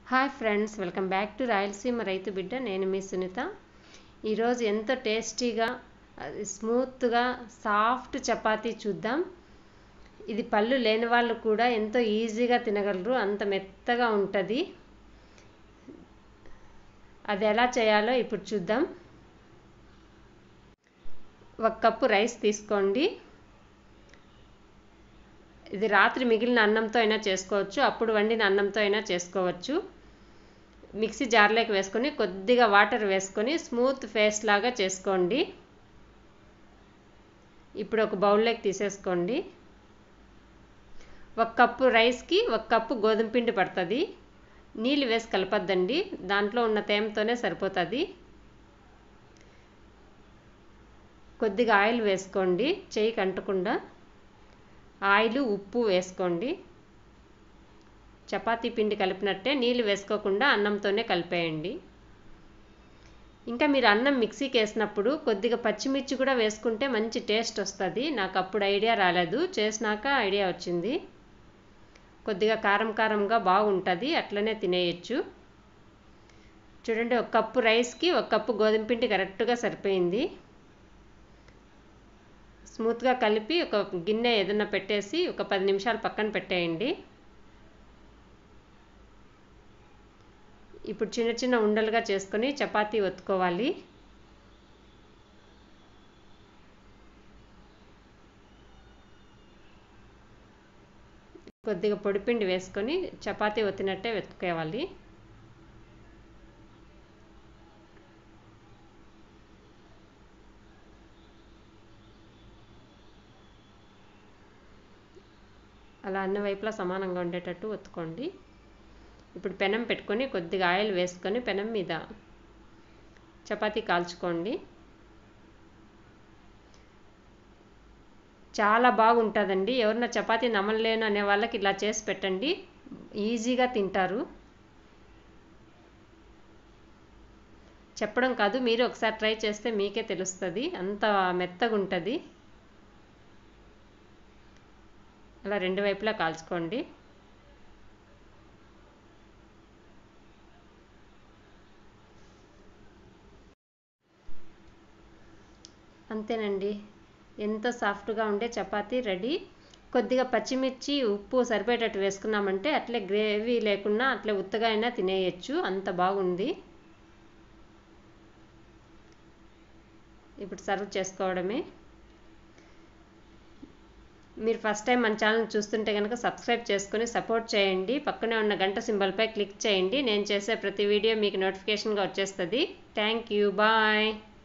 hi friends welcome back to Rayalaseema రైతు బిడ్డ నేను మీ సునీత ఈరోజు ఎంతో టేస్టీగా అది స్మూత్గా సాఫ్ట్ చపాతీ చూద్దాం ఇది పళ్ళు లేని వాళ్ళు కూడా ఎంతో ఈజీగా తినగలరు అంత మెత్తగా ఉంటుంది అది ఎలా చేయాలో ఇప్పుడు చూద్దాం ఒక కప్పు రైస్ తీసుకోండి ఇది రాత్రి మిగిలిన అన్నంతో అయినా చేసుకోవచ్చు అప్పుడు వండిన అన్నంతో అయినా చేసుకోవచ్చు మిక్సీ జార్లోకి వేసుకొని కొద్దిగా వాటర్ వేసుకొని స్మూత్ పేస్ట్ లాగా చేసుకోండి ఇప్పుడు ఒక బౌల్లోకి తీసేసుకోండి ఒక కప్పు రైస్కి ఒక కప్పు గోధుమ పిండి పడుతుంది నీళ్ళు వేసి కలపద్దండి దాంట్లో ఉన్న తేమతోనే సరిపోతుంది కొద్దిగా ఆయిల్ వేసుకోండి చేయి కంటకుండా ఆయిల్ ఉప్పు వేసుకోండి చపాతీ పిండి కలిపినట్టే నీళ్ళు వేసుకోకుండా అన్నంతోనే కలిపేయండి ఇంకా మీరు అన్నం మిక్సీకి వేసినప్పుడు కొద్దిగా పచ్చిమిర్చి కూడా వేసుకుంటే మంచి టేస్ట్ వస్తుంది నాకు అప్పుడు ఐడియా రాలేదు చేసినాక ఐడియా వచ్చింది కొద్దిగా కారం కారంగా బాగుంటుంది అట్లనే తినేయచ్చు చూడండి ఒక కప్పు రైస్కి ఒక కప్పు గోధుమ పిండి కరెక్ట్గా సరిపోయింది స్మూత్గా కలిపి ఒక గిన్నె ఏదైనా పెట్టేసి ఒక పది నిమిషాలు పక్కన పెట్టేయండి ఇప్పుడు చిన్న చిన్న ఉండలుగా చేసుకొని చపాతీ ఒత్తుకోవాలి కొద్దిగా పొడిపిండి వేసుకొని చపాతీ ఒత్తినట్టే వెతుక్కోవాలి అలా అన్ని వైపులా సమానంగా ఉండేటట్టు ఒత్తుకోండి ఇప్పుడు పెనం పెట్టుకొని కొద్దిగా ఆయిల్ వేసుకొని పెనం మీద చపాతీ కాల్చుకోండి చాలా బాగుంటుందండి ఎవరన్నా చపాతీ నమ్మలేను అనే వాళ్ళకి ఇలా చేసి పెట్టండి ఈజీగా తింటారు చెప్పడం కాదు మీరు ఒకసారి ట్రై చేస్తే మీకే తెలుస్తుంది అంత మెత్తగా ఉంటుంది అలా రెండు వైపులా కాల్చుకోండి అంతేనండి ఎంతో సాఫ్ట్గా ఉండే చపాతీ రెడీ కొద్దిగా పచ్చిమిర్చి ఉప్పు సరిపోయేటట్టు వేసుకున్నామంటే అట్లే గ్రేవీ లేకుండా అట్లే ఉత్తగా అయినా తినేయచ్చు అంత బాగుంది ఇప్పుడు సర్వ్ చేసుకోవడమే మీరు ఫస్ట్ టైం మన ఛానల్ చూస్తుంటే కనుక సబ్స్క్రైబ్ చేసుకొని సపోర్ట్ చేయండి పక్కనే ఉన్న గంట సింబల్పై క్లిక్ చేయండి నేను చేసే ప్రతి వీడియో మీకు నోటిఫికేషన్గా వచ్చేస్తుంది థ్యాంక్ యూ బాయ్